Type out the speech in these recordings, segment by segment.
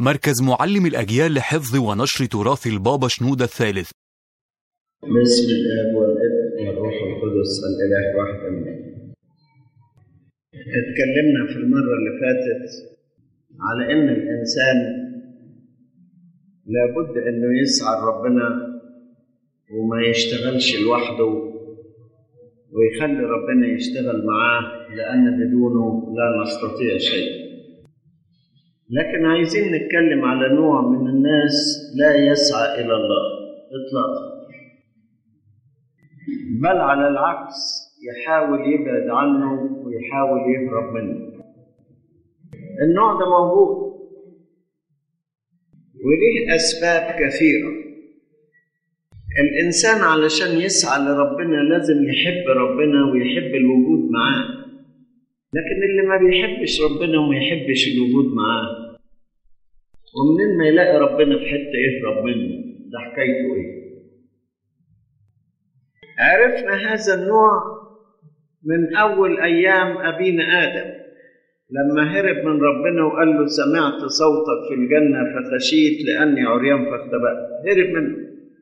مركز معلم الأجيال لحفظ ونشر تراث البابا شنودة الثالث باسم الاب والابن والروح القدس الاله واحد امين اتكلمنا في المره اللي فاتت على ان الانسان لابد انه يسعى لربنا وما يشتغلش لوحده ويخلي ربنا يشتغل معاه لان بدونه لا نستطيع شيء لكن عايزين نتكلم على نوع من الناس لا يسعى الى الله اطلاقا بل على العكس يحاول يبعد عنه ويحاول يهرب منه النوع ده موجود وليه أسباب كثيرة الإنسان علشان يسعى لربنا لازم يحب ربنا ويحب الوجود معاه لكن اللي ما بيحبش ربنا وما يحبش الوجود معاه ومنين ما يلاقي ربنا في حتة يهرب منه ده حكايته ايه عرفنا هذا النوع من أول أيام أبينا آدم لما هرب من ربنا وقال له سمعت صوتك في الجنة فخشيت لأني عريان فاختبأت هرب منه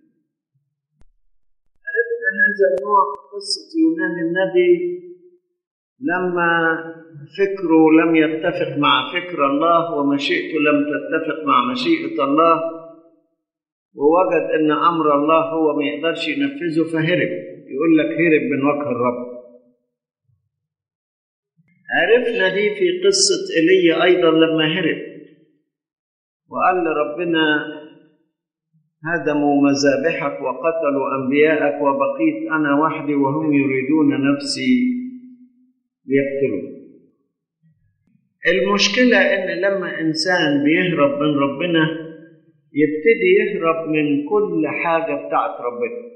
عرفنا هذا النوع قصة يونان النبي لما فكره لم يتفق مع فكر الله ومشيئته لم تتفق مع مشيئة الله ووجد ان امر الله هو ما يقدرش ينفذه فهرب يقول لك هرب من وجه الرب عرفنا دي في قصة ايليا ايضا لما هرب وقال لربنا هدموا مذابحك وقتلوا انبياءك وبقيت انا وحدي وهم يريدون نفسي ليقتلوا المشكلة ان لما انسان بيهرب من ربنا يبتدي يهرب من كل حاجة بتاعت ربنا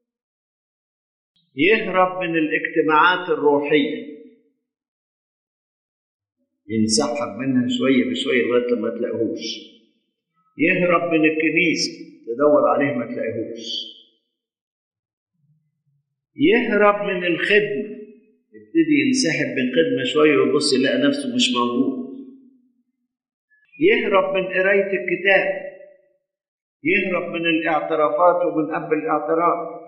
يهرب من الاجتماعات الروحية ينسحب منها شوية بشوية لغاية لما تلاقيهوش يهرب من الكنيسة تدور عليه ما تلاقيهوش يهرب من الخدمة يبتدي ينسحب من خدمة شوية ويبص يلاقي نفسه مش موجود يهرب من قراية الكتاب يهرب من الاعترافات ومن قبل الاعتراف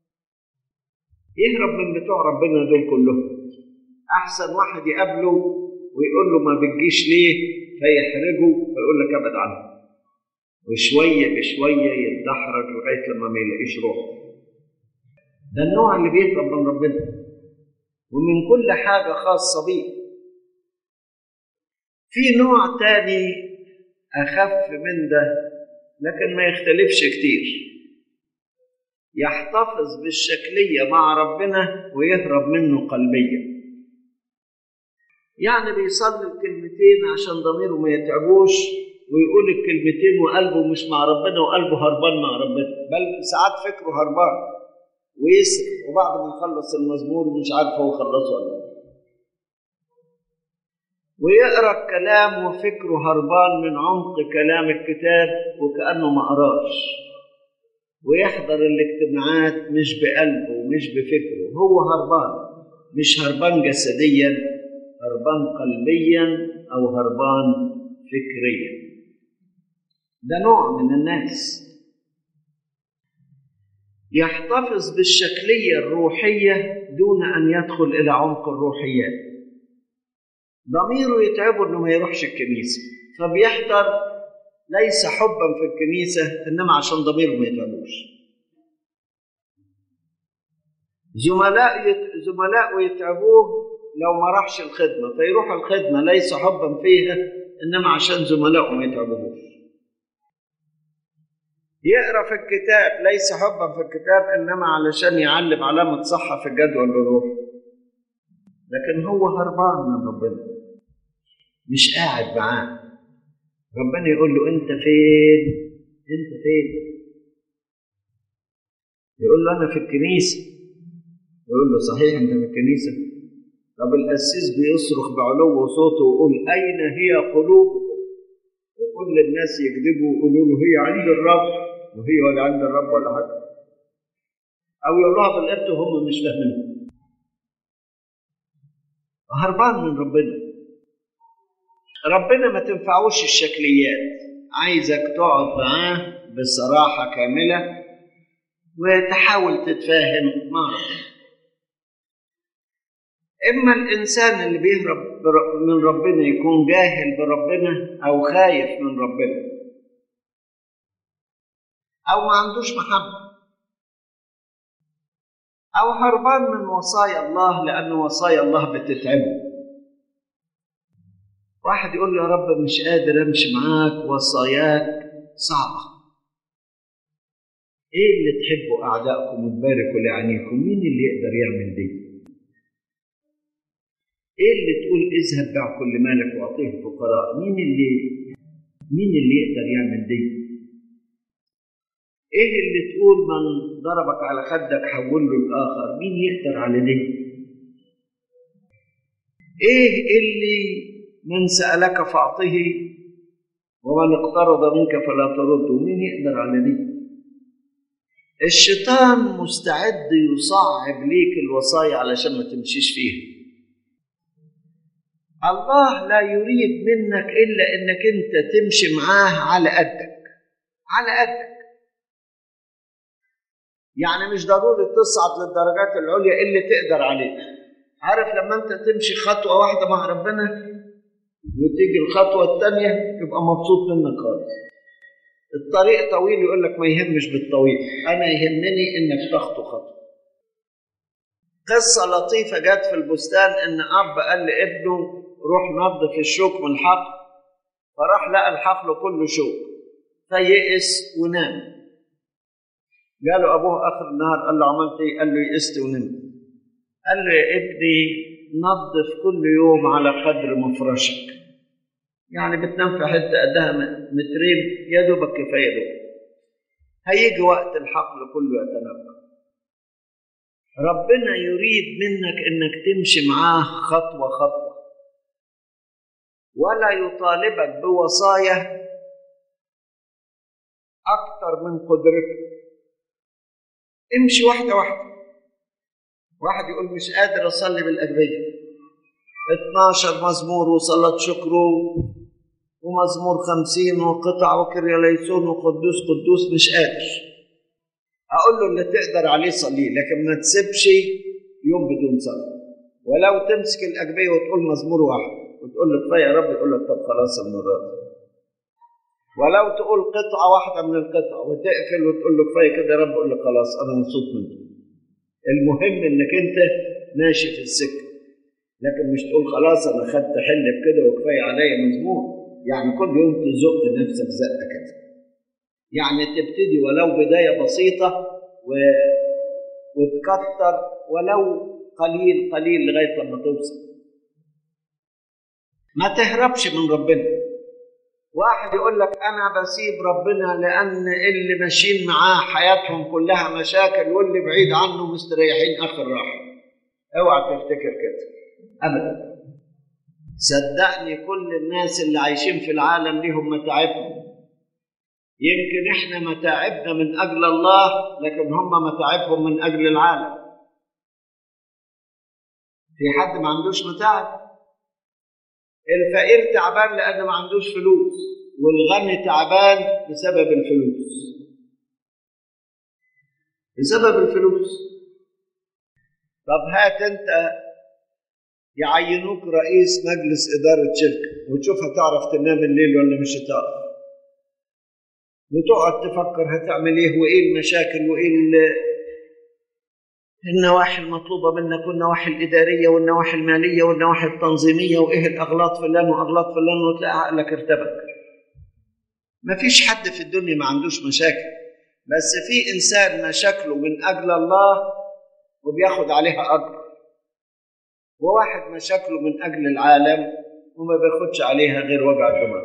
يهرب من بتوع ربنا دول كلهم احسن واحد يقابله ويقول له ما بتجيش ليه فيحرجه فيقول لك ابعد عنه وشويه بشويه يتدحرج لغايه لما ما يلاقيش روحه ده النوع اللي بيهرب من ربنا ومن كل حاجه خاصه بيه في نوع تاني اخف من ده لكن ما يختلفش كتير يحتفظ بالشكلية مع ربنا ويهرب منه قلبيا يعني بيصلي الكلمتين عشان ضميره ما يتعبوش ويقول الكلمتين وقلبه مش مع ربنا وقلبه هربان مع ربنا بل ساعات فكره هربان ويسرق وبعد ما يخلص المزمور مش عارف هو خلصه ولا لا ويقرا الكلام وفكره هربان من عمق كلام الكتاب وكانه ما قراش ويحضر الاجتماعات مش بقلبه ومش بفكره هو هربان مش هربان جسديا هربان قلبيا او هربان فكريا ده نوع من الناس يحتفظ بالشكليه الروحيه دون ان يدخل الى عمق الروحيات ضميره يتعبه انه ما يروحش الكنيسه فبيحضر ليس حبا في الكنيسه انما عشان ضميره ما يتعبوش زملاء يت... زملاء يتعبوه لو ما راحش الخدمه فيروح الخدمه ليس حبا فيها انما عشان زملائه ما يتعبوش يقرا في الكتاب ليس حبا في الكتاب انما علشان يعلم علامه صح في الجدول الروحي لكن هو هربان من ربنا مش قاعد معاه ربنا يقول له انت فين انت فين يقول له انا في الكنيسه يقول له صحيح انت في الكنيسه طب القسيس بيصرخ بعلو صوته ويقول اين هي قلوبكم وكل الناس يكذبوا ويقولوا له هي عند الرب وهي ولا عند الرب ولا حاجه او يقولوها بالقبط وهم مش فاهمينها هربان من ربنا ربنا ما تنفعوش الشكليات عايزك تقعد معاه بصراحة كاملة وتحاول تتفاهم مع ربنا إما الإنسان اللي بيهرب من ربنا يكون جاهل بربنا أو خايف من ربنا أو ما عندوش محبة أو هربان من وصايا الله لأن وصايا الله بتتعبه واحد يقول له يا رب مش قادر أمشي معاك وصاياك صعبة إيه اللي تحبوا أعدائكم وتباركوا لعينيكم مين اللي يقدر يعمل دي إيه اللي تقول اذهب بيع كل مالك وأعطيه الفقراء مين اللي مين اللي يقدر يعمل دي ايه اللي تقول من ضربك على خدك حول له الاخر مين يقدر على دي ايه اللي من سالك فاعطه ومن اقترض منك فلا ترده مين يقدر على دي الشيطان مستعد يصعب ليك الوصايا علشان ما تمشيش فيها الله لا يريد منك الا انك انت تمشي معاه على قدك على قدك يعني مش ضروري تصعد للدرجات العليا اللي تقدر عليه عارف لما انت تمشي خطوه واحده مع ربنا وتيجي الخطوه الثانيه تبقى مبسوط منك خالص الطريق طويل يقول لك ما يهمش بالطويل انا يهمني انك تخطو خطوه قصة لطيفة جت في البستان إن أب قال لابنه روح نظف الشوك من الحقل فراح لقى الحقل كله شوك فيئس ونام جاله ابوه اخر النهار قال له عملت ايه؟ قال له يئست ونمت. قال له يا ابني نظف كل يوم على قدر مفرشك. يعني بتنام في حته قدها مترين يا دوبك كفايه دوب. هيجي وقت الحقل كله يتنبأ. ربنا يريد منك انك تمشي معاه خطوه خطوه. ولا يطالبك بوصايا اكثر من قدرتك. امشي واحدة واحدة واحد يقول مش قادر أصلي بالأجبية 12 مزمور وصلاة شكر ومزمور خمسين وقطع وكرياليسون وقدوس قدوس مش قادر أقول له اللي تقدر عليه صليه لكن ما تسيبش يوم بدون صلاة ولو تمسك الأجبية وتقول مزمور واحد وتقول له كفاية يا رب يقول لك طب خلاص المرة دي ولو تقول قطعة واحدة من القطع وتقفل وتقول له كفاية كده يا رب يقول لك خلاص أنا مبسوط منك. المهم إنك أنت ماشي في السكة. لكن مش تقول خلاص أنا خدت حل بكده وكفاية عليا مزمور. يعني كل يوم تزق نفسك زقة كده. يعني تبتدي ولو بداية بسيطة و... وتكتر ولو قليل قليل لغاية لما توصل. ما تهربش من ربنا. واحد يقول لك انا بسيب ربنا لان اللي ماشيين معاه حياتهم كلها مشاكل واللي بعيد عنه مستريحين اخر راحه اوعى تفتكر كده ابدا صدقني كل الناس اللي عايشين في العالم ليهم متاعبهم يمكن احنا متاعبنا من اجل الله لكن هم متاعبهم من اجل العالم في حد ما عندوش متاعب الفقير تعبان لأنه ما عندوش فلوس والغني تعبان بسبب الفلوس بسبب الفلوس طب هات انت يعينوك رئيس مجلس إدارة شركة وتشوف هتعرف تنام الليل ولا مش هتعرف وتقعد تفكر هتعمل ايه وايه المشاكل وايه النواحي المطلوبة منك والنواحي الإدارية والنواحي المالية والنواحي التنظيمية وإيه الأغلاط فلان وأغلاط فلان وتلاقي عقلك ارتبك ما فيش حد في الدنيا ما عندوش مشاكل بس في إنسان مشاكله من أجل الله وبياخد عليها أجر وواحد مشاكله من أجل العالم وما بياخدش عليها غير وجع الدماغ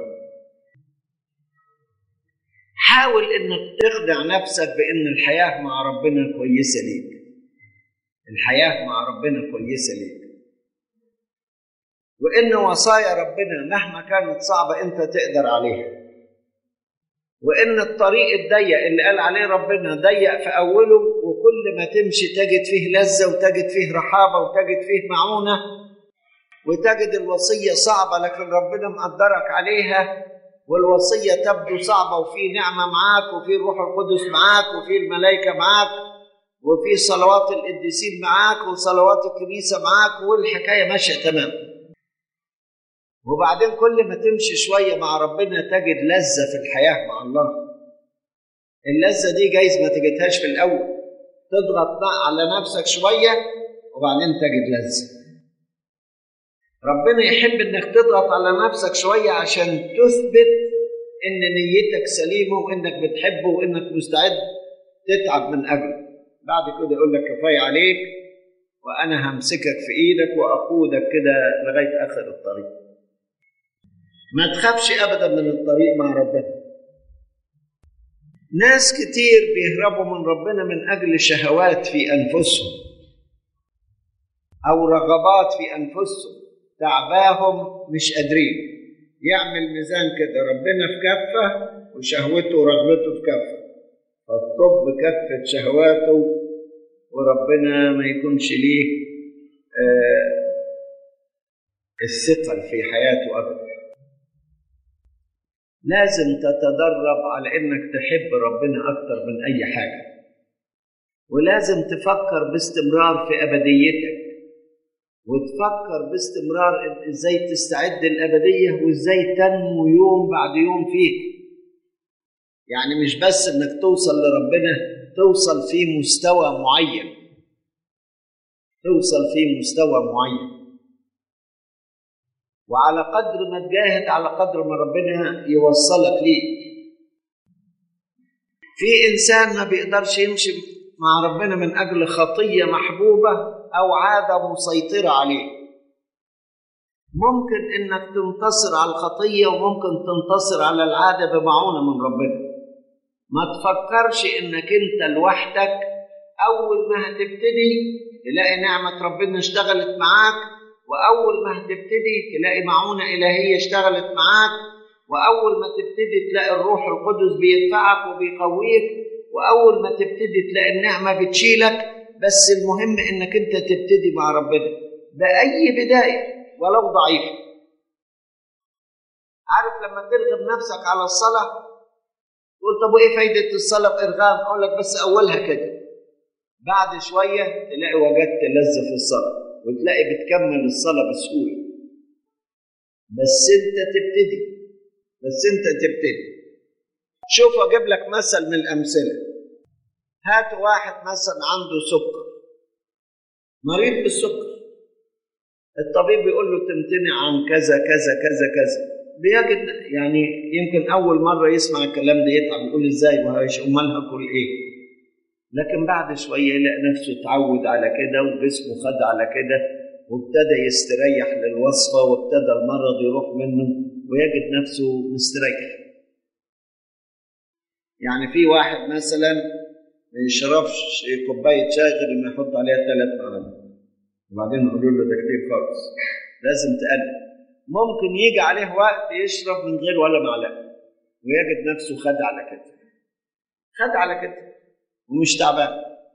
حاول انك تخدع نفسك بان الحياه مع ربنا كويسه ليك الحياة مع ربنا كويسة ليك وإن وصايا ربنا مهما كانت صعبة أنت تقدر عليها وإن الطريق الضيق اللي قال عليه ربنا ضيق في أوله وكل ما تمشي تجد فيه لذة وتجد فيه رحابة وتجد فيه معونة وتجد الوصية صعبة لكن ربنا مقدرك عليها والوصية تبدو صعبة وفي نعمة معاك وفي الروح القدس معاك وفي الملائكة معاك وفي صلوات القديسين معاك وصلوات الكنيسة معاك والحكاية ماشية تمام وبعدين كل ما تمشي شوية مع ربنا تجد لذة في الحياة مع الله اللذة دي جايز ما تجدهاش في الأول تضغط على نفسك شوية وبعدين تجد لذة ربنا يحب انك تضغط على نفسك شوية عشان تثبت ان نيتك سليمة وانك بتحبه وانك مستعد تتعب من اجله بعد كده يقول لك كفاية عليك وانا همسكك في ايدك واقودك كده لغاية اخر الطريق ما تخافش ابدا من الطريق مع ربنا ناس كتير بيهربوا من ربنا من اجل شهوات في انفسهم او رغبات في انفسهم تعباهم مش قادرين يعمل ميزان كده ربنا في كفه وشهوته ورغبته في كفه فالطب كفه شهواته وربنا ما يكونش ليه آه الثقل في حياته ابدا لازم تتدرب على انك تحب ربنا اكتر من اي حاجه ولازم تفكر باستمرار في ابديتك وتفكر باستمرار ازاي تستعد الابديه وازاي تنمو يوم بعد يوم فيه يعني مش بس انك توصل لربنا توصل في مستوى معين توصل في مستوى معين وعلى قدر ما تجاهد على قدر ما ربنا يوصلك ليه في انسان ما بيقدرش يمشي مع ربنا من اجل خطيه محبوبه او عاده مسيطره عليه ممكن انك تنتصر على الخطيه وممكن تنتصر على العاده بمعونه من ربنا ما تفكرش انك انت لوحدك اول ما هتبتدي تلاقي نعمه ربنا اشتغلت معاك واول ما هتبتدي تلاقي معونه الهيه اشتغلت معاك واول ما تبتدي تلاقي الروح القدس بيدفعك وبيقويك واول ما تبتدي تلاقي النعمه بتشيلك بس المهم انك انت تبتدي مع ربنا باي بدايه ولو ضعيفه عارف لما ترغب نفسك على الصلاه تقول طب وايه فايده الصلاه بارغام اقول لك بس اولها كده بعد شويه تلاقي وجدت لذه في الصلاه وتلاقي بتكمل الصلاه بسهوله بس انت تبتدي بس انت تبتدي شوف اجيب لك مثل من الامثله هات واحد مثلا عنده سكر مريض بالسكر الطبيب بيقول له تمتنع عن كذا كذا كذا كذا بيجد يعني يمكن اول مره يسمع الكلام ده يتعب يقول ازاي وهيش امال هاكل ايه لكن بعد شويه يلاقي نفسه اتعود على كده وجسمه خد على كده وابتدى يستريح للوصفه وابتدى المرض يروح منه ويجد نفسه مستريح يعني في واحد مثلا ما يشربش كوبايه شاي غير لما يحط عليها ثلاث معالق وبعدين يقولوا له ده كتير خالص لازم تقلل ممكن يجي عليه وقت يشرب من غير ولا معلقه ويجد نفسه خد على كده خد على كده ومش تعبان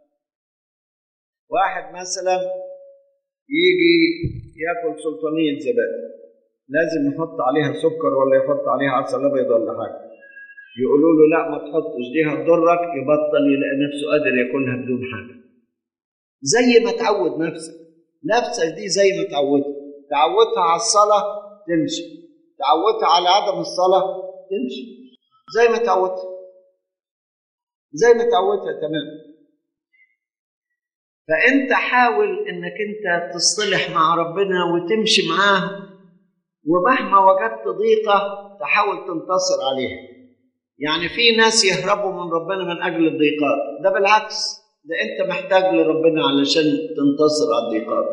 واحد مثلا يجي ياكل سلطانيه زبادي لازم يحط عليها سكر ولا يحط عليها عسل ابيض ولا حاجه يقولوا له لا ما تحطش دي هتضرك يبطل يلاقي نفسه قادر ياكلها بدون حاجه زي ما تعود نفسك نفسك دي زي ما تعودت تعودتها على الصلاه تمشي تعودتها على عدم الصلاه تمشي زي ما تعودتها زي ما تعودتها تمام فانت حاول انك انت تصطلح مع ربنا وتمشي معاه ومهما وجدت ضيقه تحاول تنتصر عليها يعني في ناس يهربوا من ربنا من اجل الضيقات ده بالعكس ده انت محتاج لربنا علشان تنتصر على الضيقات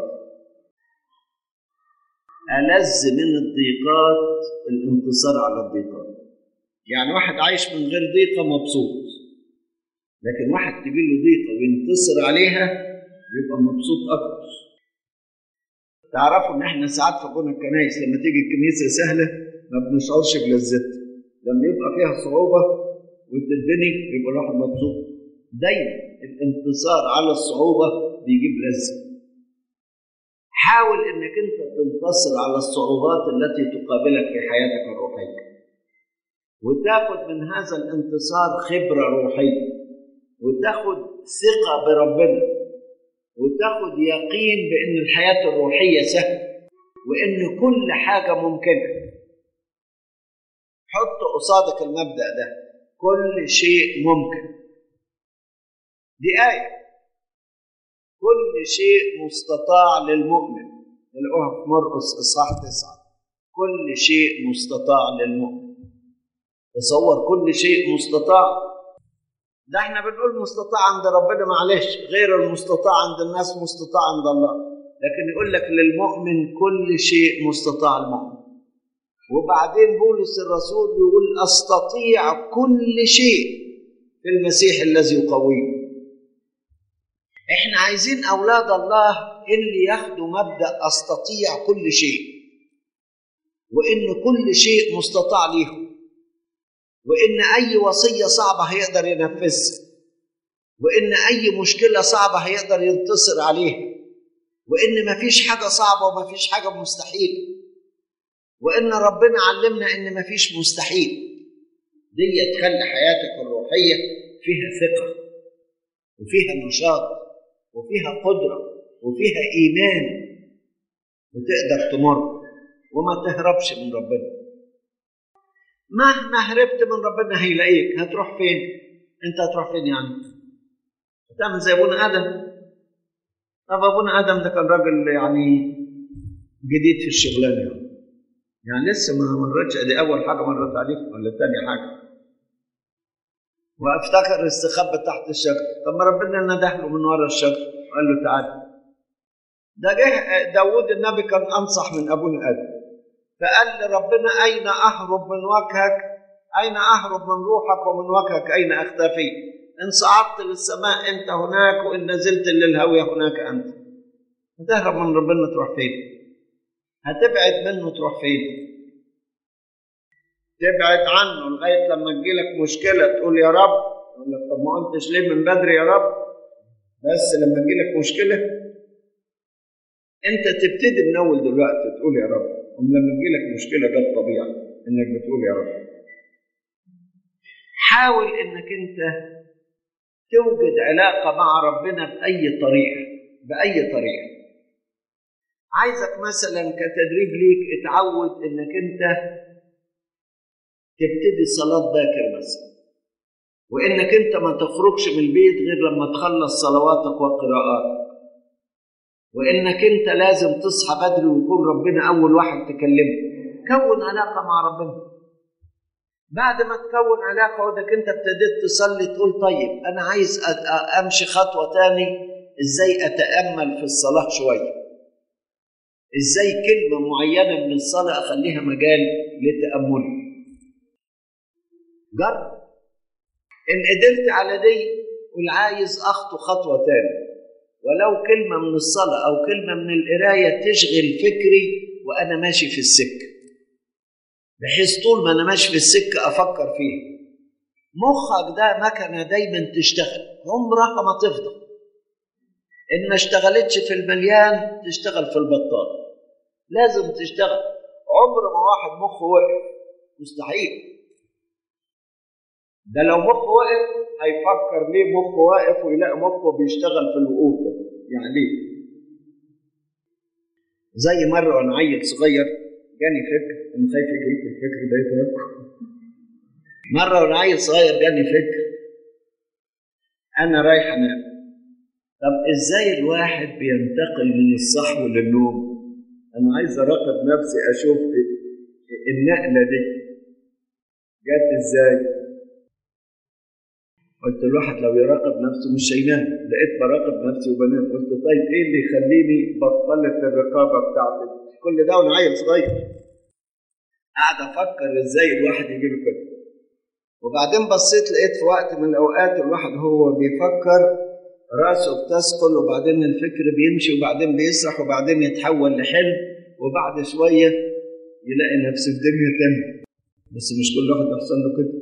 ألذ من الضيقات الانتصار على الضيقات يعني واحد عايش من غير ضيقة مبسوط لكن واحد تجي له ضيقة وينتصر عليها بيبقى مبسوط أكتر تعرفوا إن إحنا ساعات في بنا الكنايس لما تيجي الكنيسة سهلة ما بنشعرش بلذتها لما يبقى فيها صعوبة وتتبني يبقى الواحد مبسوط دايما الانتصار على الصعوبة بيجيب لذة حاول انك انت تنتصر على الصعوبات التي تقابلك في حياتك الروحية وتاخد من هذا الانتصار خبرة روحية وتاخد ثقة بربنا وتاخد يقين بأن الحياة الروحية سهلة وأن كل حاجة ممكنة حط قصادك المبدأ ده كل شيء ممكن دي آية كل شيء مستطاع للمؤمن نلاقوها في مرقس إصحاح تسعة كل شيء مستطاع للمؤمن تصور كل شيء مستطاع ده احنا بنقول مستطاع عند ربنا معلش غير المستطاع عند الناس مستطاع عند الله لكن يقول لك للمؤمن كل شيء مستطاع المؤمن وبعدين بولس الرسول يقول استطيع كل شيء في المسيح الذي يقويني احنا عايزين اولاد الله اللي ياخدوا مبدا استطيع كل شيء وان كل شيء مستطاع ليهم وان اي وصيه صعبه هيقدر ينفذها وان اي مشكله صعبه هيقدر ينتصر عليها وان مفيش حاجه صعبه ومفيش حاجه مستحيله وان ربنا علمنا ان مفيش مستحيل دي تخلي حياتك الروحيه فيها ثقه وفيها نشاط وفيها قدره وفيها ايمان وتقدر تمر وما تهربش من ربنا مهما هربت من ربنا هيلاقيك هتروح فين انت هتروح فين يعني هتعمل زي ابونا ادم طب ابونا ادم ده كان راجل يعني جديد في الشغلانه يعني. يعني لسه ما مرتش دي اول حاجه مرت عليك ولا تاني حاجه وافتكر استخبى تحت الشجر طب ما ربنا نده له من ورا الشجر قال له تعالى ده جه داوود النبي كان انصح من ابونا ادم فقال لربنا اين اهرب من وجهك اين اهرب من روحك ومن وجهك اين اختفي ان صعدت للسماء انت هناك وان نزلت للهويه هناك انت هتهرب من ربنا تروح فين هتبعد منه تروح فين تبعد عنه لغايه لما تجيلك مشكله تقول يا رب يقول لك طب ما قلتش ليه من بدري يا رب بس لما تجيلك مشكله انت تبتدي من اول دلوقتي تقول يا رب ولما تجيلك مشكله ده الطبيعي انك بتقول يا رب حاول انك انت توجد علاقه مع ربنا باي طريقه باي طريقه عايزك مثلا كتدريب ليك اتعود انك انت تبتدي صلاة باكر مثلا وانك انت ما تخرجش من البيت غير لما تخلص صلواتك وقراءاتك وانك انت لازم تصحى بدري ويكون ربنا اول واحد تكلمه كون علاقة مع ربنا بعد ما تكون علاقة وانك انت ابتديت تصلي تقول طيب انا عايز امشي خطوة تاني ازاي اتأمل في الصلاة شوية ازاي كلمة معينة من الصلاة اخليها مجال لتأملي جرب ان قدرت على دي قول عايز اخطو خطوه تاني ولو كلمه من الصلاه او كلمه من القرايه تشغل فكري وانا ماشي في السكه بحيث طول ما انا ماشي في السكه افكر فيها مخك ده مكنه دايما تشتغل عمرها ما تفضل ان ما اشتغلتش في المليان تشتغل في البطال لازم تشتغل عمر ما واحد مخه وقف مستحيل ده لو مخه واقف هيفكر ليه مخه واقف ويلاقي مخه بيشتغل في الوقوف ده يعني ليه زي مره وانا عيل صغير جاني فكر انا خايف يجيلكم الفكر ده يتركه مره وانا عيل صغير جاني فكر انا رايح انام طب ازاي الواحد بينتقل من الصحو للنوم انا عايز اراقب نفسي اشوف النقله دي جت ازاي قلت الواحد لو يراقب نفسه مش هينام لقيت براقب نفسي وبنام قلت طيب ايه اللي يخليني بطلت الرقابه بتاعتي كل ده وانا عيل صغير قاعد افكر ازاي الواحد يجي له كده وبعدين بصيت لقيت في وقت من الاوقات الواحد هو بيفكر راسه بتثقل وبعدين الفكر بيمشي وبعدين بيسرح وبعدين يتحول لحلم وبعد شويه يلاقي نفسه في دنيا تانية بس مش كل واحد يحصل له كده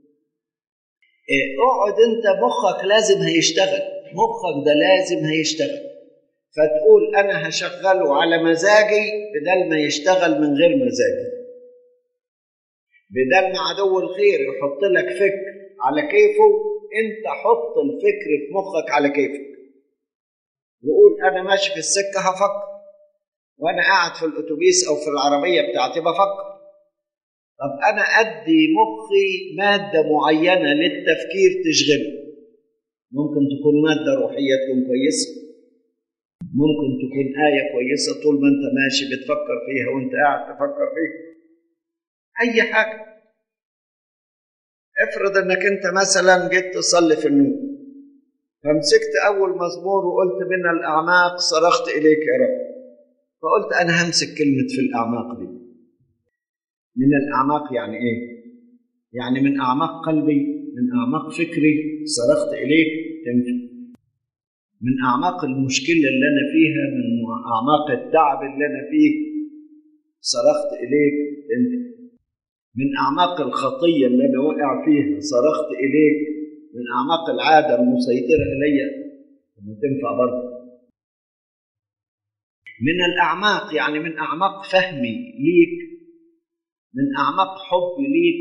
اقعد انت مخك لازم هيشتغل مخك ده لازم هيشتغل فتقول انا هشغله على مزاجي بدل ما يشتغل من غير مزاجي بدل ما عدو الخير يحط لك فكر على كيفه انت حط الفكر في مخك على كيفك وقول انا ماشي في السكه هفكر وانا قاعد في الاتوبيس او في العربيه بتاعتي بفكر طب انا ادي مخي ماده معينه للتفكير تشغله ممكن تكون ماده روحيه تكون كويسه ممكن تكون ايه كويسه طول ما انت ماشي بتفكر فيها وانت قاعد تفكر فيها اي حاجه افرض انك انت مثلا جيت تصلي في النور فمسكت اول مزمور وقلت من الاعماق صرخت اليك يا رب فقلت انا همسك كلمه في الاعماق دي من الاعماق يعني ايه يعني من اعماق قلبي من اعماق فكري صرخت اليك تنفع من اعماق المشكله اللي انا فيها من اعماق التعب اللي انا فيه صرخت اليك تنفع من اعماق الخطيه اللي انا واقع فيها صرخت اليك من اعماق العاده المسيطره الي تنفع برضه من الاعماق يعني من اعماق فهمي ليك من اعماق حبي ليك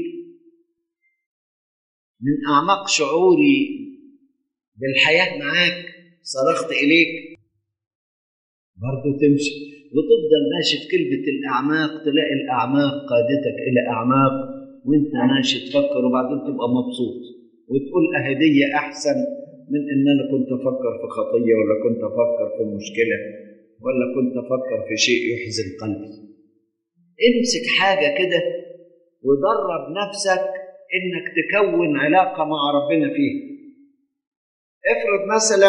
من اعماق شعوري بالحياه معاك صرخت اليك برضه تمشي وتفضل ماشي في كلمه الاعماق تلاقي الاعماق قادتك الى اعماق وانت ماشي تفكر وبعدين تبقى مبسوط وتقول اهديه احسن من ان انا كنت افكر في خطيه ولا كنت افكر في مشكله ولا كنت افكر في شيء يحزن قلبي امسك حاجه كده ودرب نفسك انك تكون علاقه مع ربنا فيها افرض مثلا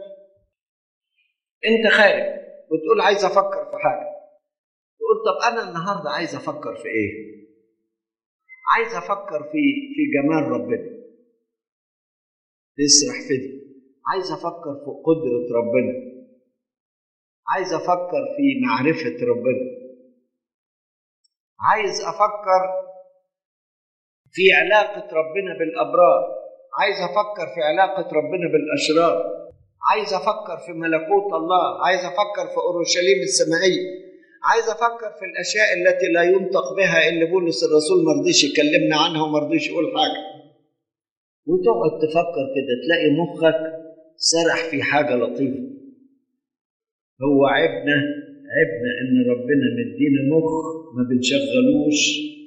انت خارج وتقول عايز افكر في حاجه تقول طب انا النهارده عايز افكر في ايه عايز افكر في في جمال ربنا تسرح في دي عايز افكر في قدره ربنا عايز افكر في معرفه ربنا عايز افكر في علاقه ربنا بالابرار عايز افكر في علاقه ربنا بالاشرار عايز افكر في ملكوت الله عايز افكر في اورشليم السمائيه عايز افكر في الاشياء التي لا ينطق بها اللي بولس الرسول ما رضيش يكلمنا عنها وما رضيش يقول حاجه وتقعد تفكر كده تلاقي مخك سرح في حاجه لطيفه هو عيبنا عيبنا ان ربنا مدينا مخ ما بنشغلوش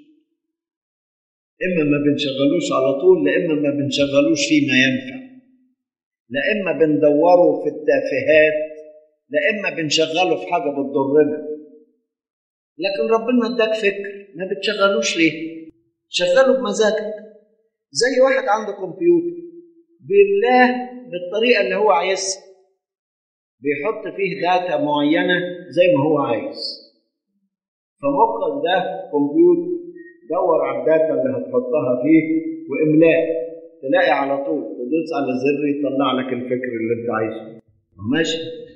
اما ما بنشغلوش على طول لا اما ما بنشغلوش فيما ينفع لا اما بندوره في التافهات لا اما بنشغله في حاجه بتضرنا لكن ربنا اداك فكر ما بتشغلوش ليه شغله بمزاجك زي واحد عنده كمبيوتر بالله بالطريقه اللي هو عايزها بيحط فيه داتا معينه زي ما هو عايز فمخك ده كمبيوتر دور على الداتا اللي هتحطها فيه واملاه تلاقي على طول تدوس على زر يطلع لك الفكر اللي انت عايزه ماشي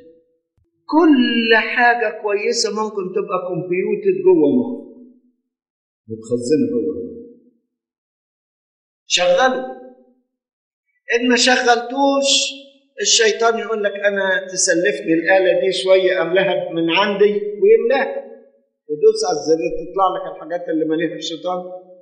كل حاجه كويسه ممكن تبقى كمبيوتر جوه مخك متخزنه جوه شغله ان ما شغلتوش الشيطان يقول لك انا تسلفني الاله دي شويه املاها من عندي ويملاها تدوس على الزر تطلع لك الحاجات اللي ماليها الشيطان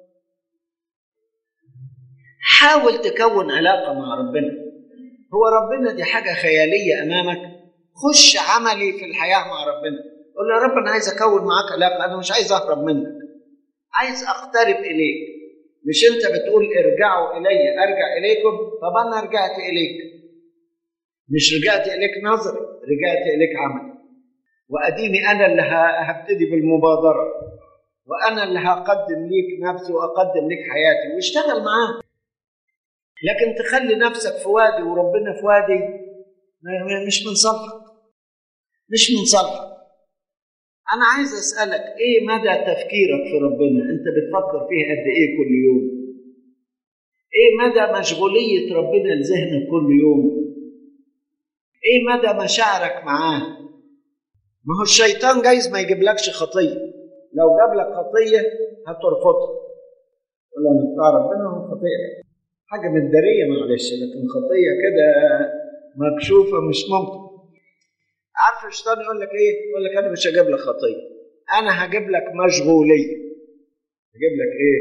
حاول تكون علاقه مع ربنا هو ربنا دي حاجه خياليه امامك خش عملي في الحياه مع ربنا قول له يا رب انا عايز اكون معاك علاقه انا مش عايز اهرب منك عايز اقترب اليك مش انت بتقول ارجعوا الي ارجع اليكم طب انا رجعت اليك مش رجعت اليك نظري رجعت اليك عملي واديني انا اللي هبتدي بالمبادره وانا اللي هقدم ليك نفسي واقدم ليك حياتي واشتغل معاك لكن تخلي نفسك في وادي وربنا في وادي مش من صالحك مش من صالحك انا عايز اسالك ايه مدى تفكيرك في ربنا انت بتفكر فيه قد ايه كل يوم ايه مدى مشغوليه ربنا لذهنك كل يوم ايه مدى مشاعرك معاه ما هو الشيطان جايز ما يجيبلكش خطيه لو جاب لك خطيه هترفضها تقول انا بتاع ربنا هو خطيه حاجه متداريه معلش لكن خطيه كده مكشوفه مش ممكن عارف الشيطان يقول لك ايه؟ يقول لك انا مش هجيب لك خطيه انا هجيب لك مشغوليه هجيب لك ايه؟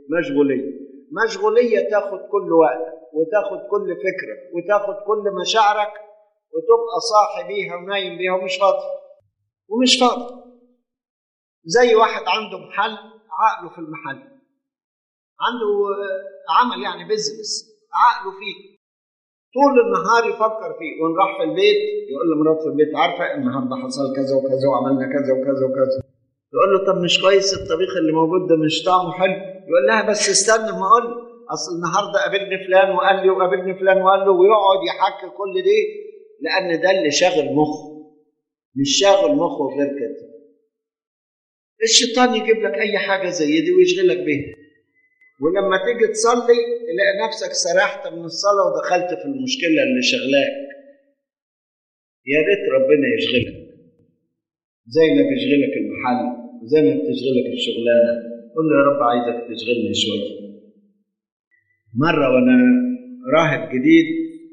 مشغوليه مشغوليه تاخد كل وقتك وتاخد كل فكرك وتاخد كل مشاعرك وتبقى صاحي بيها ونايم بيها ومش فاضي ومش فاضي زي واحد عنده محل عقله في المحل عنده عمل يعني بيزنس عقله فيه طول النهار يفكر فيه وان راح في البيت يقول لمراته في البيت عارفه النهارده حصل كذا وكذا وعملنا كذا وكذا وكذا تقول له طب مش كويس الطبيخ اللي موجود ده مش طعمه حلو يقول لها بس استنى ما اقول اصل النهارده قابلني فلان وقال لي وقابلني فلان وقال له ويقعد يحكي كل دي لان ده اللي شاغل مخه مش شاغل مخه غير كده الشيطان يجيب لك اي حاجه زي دي ويشغلك بيها ولما تيجي تصلي تلاقي نفسك سرحت من الصلاه ودخلت في المشكله اللي شغلاك يا ريت ربنا يشغلك زي ما بيشغلك المحل وزي ما بتشغلك الشغلانه قول له يا رب عايزك تشغلني شويه مره وانا راهب جديد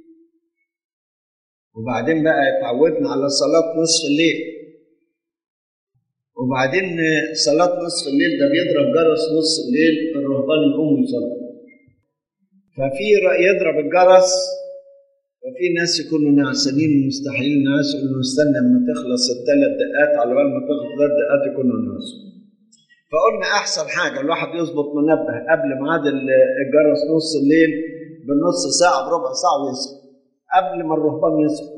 وبعدين بقى اتعودنا على صلاه نصف الليل وبعدين صلاة نصف الليل ده بيضرب جرس نصف الليل الرهبان يقوموا يصلوا ففي يضرب الجرس ففي ناس يكونوا نعسانين ومستحيل ناس يقولوا نستنى لما تخلص الثلاث دقات على بال ما تخلص ثلاث دقات يكونوا ناس فقلنا احسن حاجه الواحد يظبط منبه قبل ميعاد الجرس نص الليل بنص ساعه بربع ساعه ويصحى قبل ما الرهبان يصحوا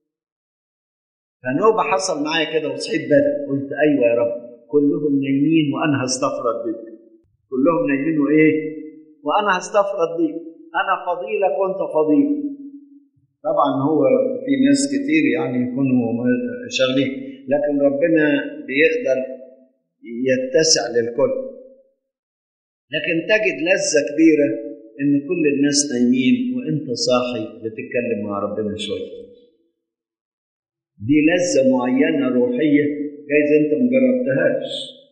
فنوبة حصل معايا كده وصحيت بدري قلت أيوة يا رب كلهم نايمين وأنا هستفرد بيك كلهم نايمين وإيه وأنا هستفرد بيك أنا فضيلك وأنت فضيل طبعا هو في ناس كتير يعني يكونوا شغالين لكن ربنا بيقدر يتسع للكل لكن تجد لذة كبيرة إن كل الناس نايمين وأنت صاحي بتتكلم مع ربنا شوية دي لذة معينة روحية جايز انت ما جربتهاش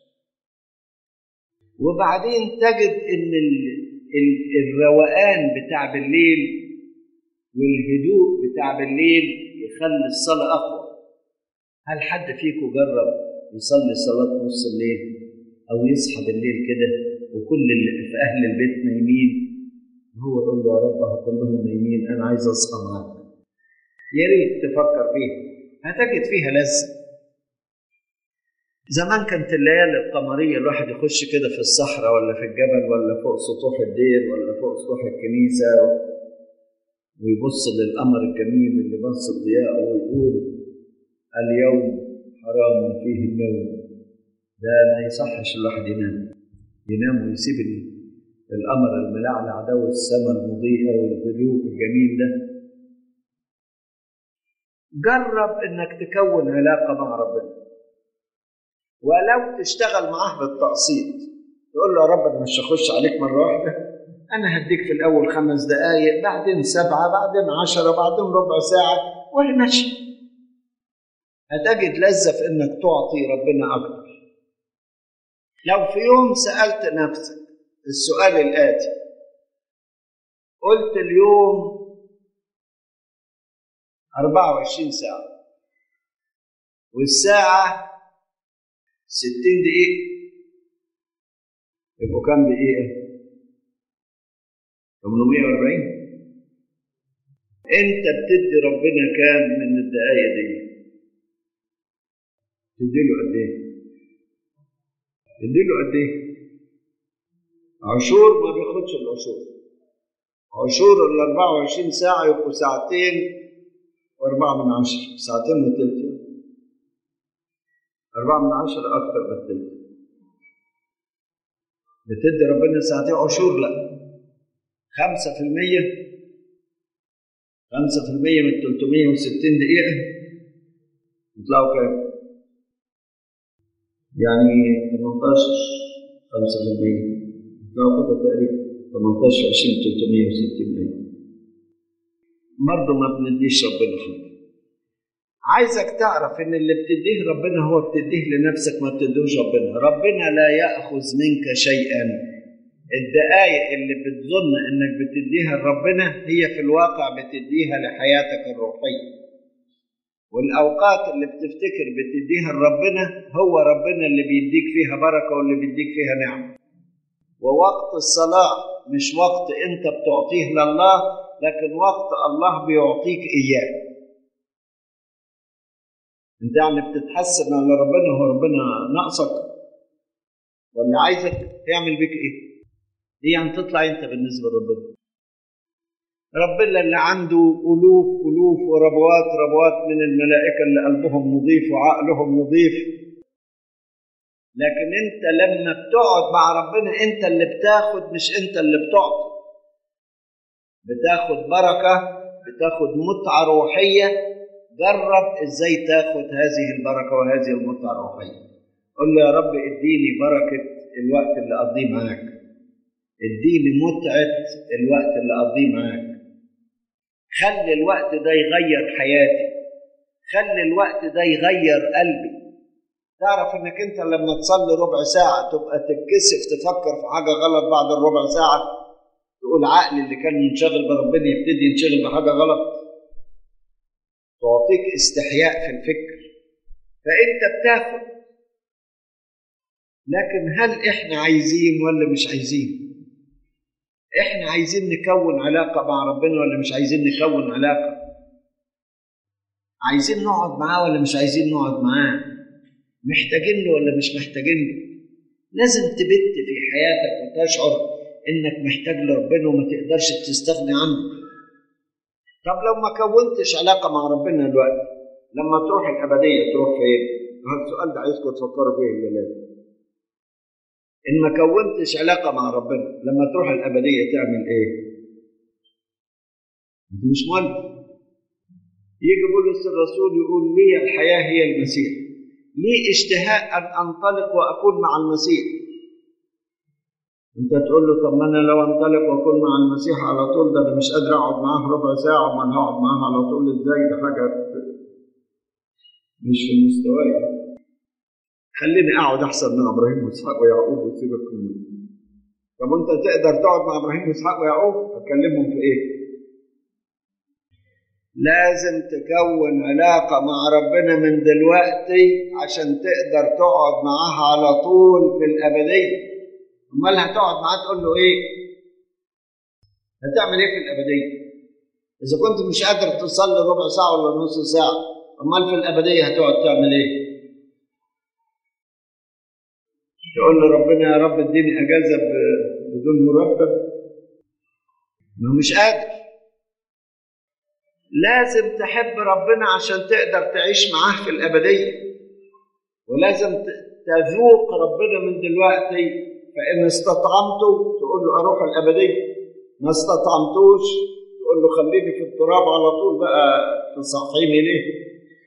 وبعدين تجد ان ال ال الروقان بتاع بالليل والهدوء بتاع بالليل يخلي الصلاة أقوى هل حد فيكم جرب يصلي صلاة نص الليل أو يصحى بالليل كده وكل اللي في أهل البيت نايمين هو يقول له يا رب كلهم نايمين أنا عايز أصحى معاك يا ريت تفكر فيها هتجد فيها لذة زمان كانت الليالي القمرية الواحد يخش كده في الصحراء ولا في الجبل ولا فوق سطوح الدير ولا فوق سطوح الكنيسة ويبص للقمر الجميل اللي بص ضياءه ويقول اليوم حرام فيه النوم ده ما يصحش الواحد ينام ينام ويسيب القمر الملعلع ده والسماء المضيئة والهدوء الجميل ده جرب انك تكون علاقه مع ربنا ولو تشتغل معاه بالتقسيط تقول له يا رب انا مش هخش عليك مره واحده انا هديك في الاول خمس دقائق بعدين سبعه بعدين عشره بعدين ربع ساعه وهي ماشي هتجد لذه في انك تعطي ربنا اكتر لو في يوم سالت نفسك السؤال الاتي قلت اليوم 24 ساعة والساعة 60 دقيقة يبقوا كام دقيقة؟ 840 أنت بتدي ربنا كام من الدقايق دي؟ تديله قد إيه؟ تديله قد إيه؟ عشور ما بياخدش العشور عشور ال 24 ساعة يبقوا ساعتين وأربعة من عشرة ساعتين وتلت أربعة من عشرة أكتر من التلت بتدي ربنا ساعتين عشور لا خمسة في المية خمسة في المية من تلتمية وستين دقيقة يطلعوا كام؟ يعني تمنتاشر خمسة في المية يطلعوا كده تقريبا تمنتاشر عشرين تلتمية وستين دقيقة برضه ما بنديش ربنا حاجه عايزك تعرف ان اللي بتديه ربنا هو بتديه لنفسك ما بتديهوش ربنا ربنا لا ياخذ منك شيئا الدقائق اللي بتظن انك بتديها لربنا هي في الواقع بتديها لحياتك الروحيه والاوقات اللي بتفتكر بتديها لربنا هو ربنا اللي بيديك فيها بركه واللي بيديك فيها نعمه ووقت الصلاة مش وقت أنت بتعطيه لله لكن وقت الله بيعطيك إياه أنت يعني بتتحسن على ربنا هو ربنا ناقصك ولا عايزك تعمل بيك إيه؟ دي يعني تطلع أنت بالنسبة لربنا ربنا اللي عنده ألوف ألوف وربوات ربوات من الملائكة اللي قلبهم نظيف وعقلهم نظيف لكن أنت لما بتقعد مع ربنا أنت اللي بتاخد مش أنت اللي بتعطي بتاخد بركة بتاخد متعة روحية جرب ازاي تاخد هذه البركة وهذه المتعة الروحية قل له يا رب اديني بركة الوقت اللي أقضيه معاك اديني متعة الوقت اللي أقضيه معاك خلي الوقت ده يغير حياتي خلي الوقت ده يغير قلبي تعرف انك انت لما تصلي ربع ساعة تبقى تتكسف تفكر في حاجة غلط بعد الربع ساعة تقول عقلي اللي كان منشغل بربنا يبتدي ينشغل بحاجة غلط تعطيك استحياء في الفكر فانت بتاخد لكن هل احنا عايزين ولا مش عايزين احنا عايزين نكون علاقة مع ربنا ولا مش عايزين نكون علاقة عايزين نقعد معاه ولا مش عايزين نقعد معاه محتاجين له ولا مش محتاجين له لازم تبت في حياتك وتشعر انك محتاج لربنا وما تقدرش تستغني عنه طب لو ما كونتش علاقة مع ربنا دلوقتي لما تروح الأبدية تروح فين؟ هذا السؤال ده عايزكم تفكروا فيه الليلة إن ما كونتش علاقة مع ربنا لما تروح الأبدية تعمل إيه؟ أنت مش مولد يجي بولس الرسول يقول لي الحياة هي المسيح لي اشتهاء أن أنطلق وأكون مع المسيح أنت تقول له طب ما أنا لو أنطلق وأكون مع المسيح على طول ده أنا مش قادر أقعد معاه ربع ساعة أمال هقعد معاه على طول إزاي ده حاجة مش في مستواي خليني اقعد احسن مع ابراهيم واسحاق ويعقوب وسيبك من طب انت تقدر تقعد مع ابراهيم واسحاق ويعقوب اكلمهم في ايه لازم تكون علاقة مع ربنا من دلوقتي عشان تقدر تقعد معاه على طول في الأبدية أمال هتقعد معاه تقول له إيه؟ هتعمل إيه في الأبدية؟ إذا كنت مش قادر تصلي ربع ساعة ولا نص ساعة أمال في الأبدية هتقعد تعمل إيه؟ تقول له ربنا يا رب اديني اجازه بدون مرتب ما هو مش قادر لازم تحب ربنا عشان تقدر تعيش معاه في الابديه ولازم تذوق ربنا من دلوقتي فان استطعمته تقول له اروح الابديه ما استطعمتوش تقول له خليني في التراب على طول بقى تصحيني ليه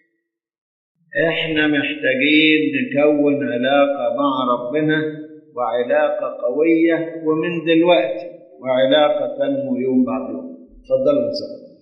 احنا محتاجين نكون علاقة مع ربنا وعلاقة قوية ومن دلوقتي وعلاقة تنمو يوم بعد يوم تفضلوا نسأل